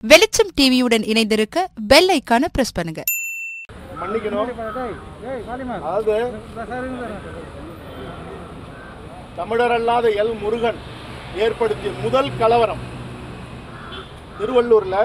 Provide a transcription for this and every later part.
வெளிச்சம் டிவியுடன் இணைந்திருக்க பெல் ஐக்கான பிரஸ் பண்ணுங்க மன்னிக்கணும் அதாவது தமிழர் அல்லாத எல் முருகன் ஏற்படுத்திய முதல் கலவரம் திருவள்ளூர்ல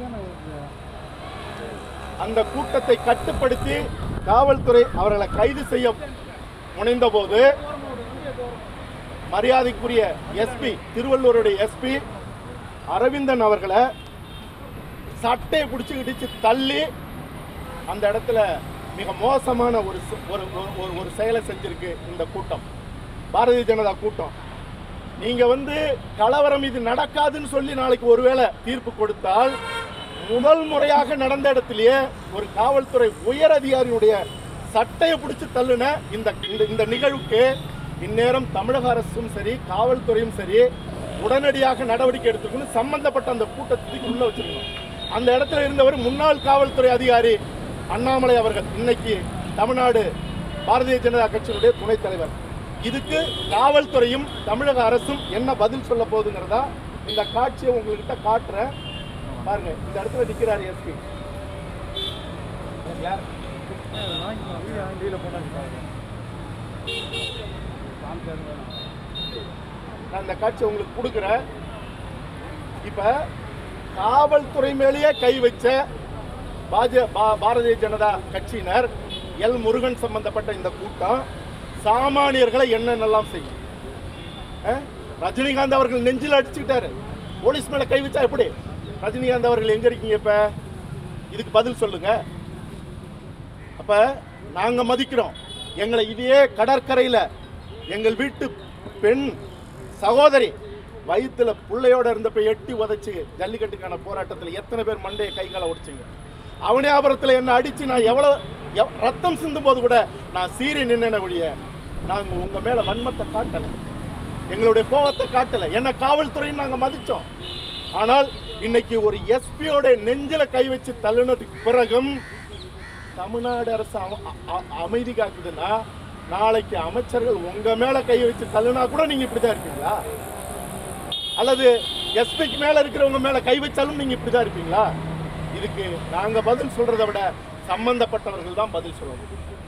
அந்த கூட்டத்தை கட்டுப்படுத்தி காவல்துறை அவர்களை கைது செய்ய முனைந்த போது மரியாதைக்குரிய எஸ்பி திருவள்ளூருடைய எஸ்பி அரவிந்தன் அவர்களை சட்டையை பிடிச்சி இடிச்சு தள்ளி அந்த இடத்துல மிக மோசமான ஒரு ச- ஒரு ஒரு- ஒரு ஒரு செயலை செஞ்சிருக்கு இந்த கூட்டம் பாரதிய ஜனதா கூட்டம் நீங்க வந்து கலவரம் இது நடக்காதுன்னு சொல்லி நாளைக்கு ஒருவேளை தீர்ப்பு கொடுத்தால் முதல் முறையாக நடந்த இடத்திலேயே ஒரு காவல்துறை உயர் அதிகாரியுடைய சட்டையை பிடிச்சு தள்ளுன இந்த இந்த- இந்த நிகழ்வுக்கு இந்நேரம் தமிழக அரசும் சரி காவல்துறையும் சரி உடனடியாக நடவடிக்கை எடுத்துக்கணும் சம்பந்தப்பட்ட அந்த கூட்டத்துக்கு உள்ள வச்சிருக்கணும் அந்த இடத்துல இருந்தவர் முன்னாள் காவல்துறை அதிகாரி அண்ணாமலை அவர்கள் இன்னைக்கு தமிழ்நாடு பாரதிய ஜனதா கட்சியினுடைய துணைத் தலைவர் இதுக்கு காவல்துறையும் தமிழக அரசும் என்ன பதில் சொல்ல போகுதுங்கிறதா இந்த காட்சியை உங்ககிட்ட காட்டுறேன் பாருங்க இந்த இடத்துல நிக்கிறாரு எஸ்பி நான் இந்த காட்சியை உங்களுக்கு கொடுக்குறேன் இப்ப காவல்துறை மேலேயே கை வச்ச பாஜ பா- பாரதிய ஜனதா கட்சியினர் எல் முருகன் சம்பந்தப்பட்ட இந்த கூட்டம் சாமானியர்களை என்னென்னலாம் செய்யும் அஹ்? ரஜினிகாந்த் அவர்கள் நெஞ்சில் அடிச்சுக்கிட்டாரு போலீஸ் மேல கை வச்சா எப்படி ரஜினிகாந்த் அவர்கள் எங்க இருக்கீங்க இப்ப இதுக்கு பதில் சொல்லுங்க அப்ப நாங்க மதிக்கிறோம் எங்களை இதே கடற்கரையில எங்கள் வீட்டு பெண் சகோதரி வயித்துல புள்ளையோட இருந்தப்ப எட்டி உதைச்சு ஜல்லிக்கட்டுக்கான போராட்டத்தில் எத்தனை பேர் மண்டையை கை காலை உடைச்சிங்க அவனியாபுரத்தில் என்ன அடிச்சு நான் எவ்வளவு எவ்- ரத்தம் சிந்தும் போது கூட நான் சீறி நின்ன ஒழிய நாங்க உங்க மேல வன்மத்தை காட்டல எங்களுடைய கோபத்தை காட்டல என்ன காவல்துறைன்னு நாங்க மதிச்சோம் ஆனால் இன்னைக்கு ஒரு எஸ்பியோட நெஞ்சில கை வச்சு தள்ளுனதுக்கு பிறகும் தமிழ்நாடு அரசு அம- அ- அ- அமைதி காக்குதுன்னா நாளைக்கு அமைச்சர்கள் உங்க மேல கை வச்சு தள்ளுனா கூட நீங்க இப்படிதான் இருப்பீங்களா அல்லது எஸ்பிக்கு மேல இருக்கிறவங்க மேல கை வச்சாலும் நீங்க இப்படிதான் இருப்பீங்களா இதுக்கு நாங்க பதில் சொல்றதை விட சம்பந்தப்பட்டவர்கள் தான் பதில் சொல்லணும்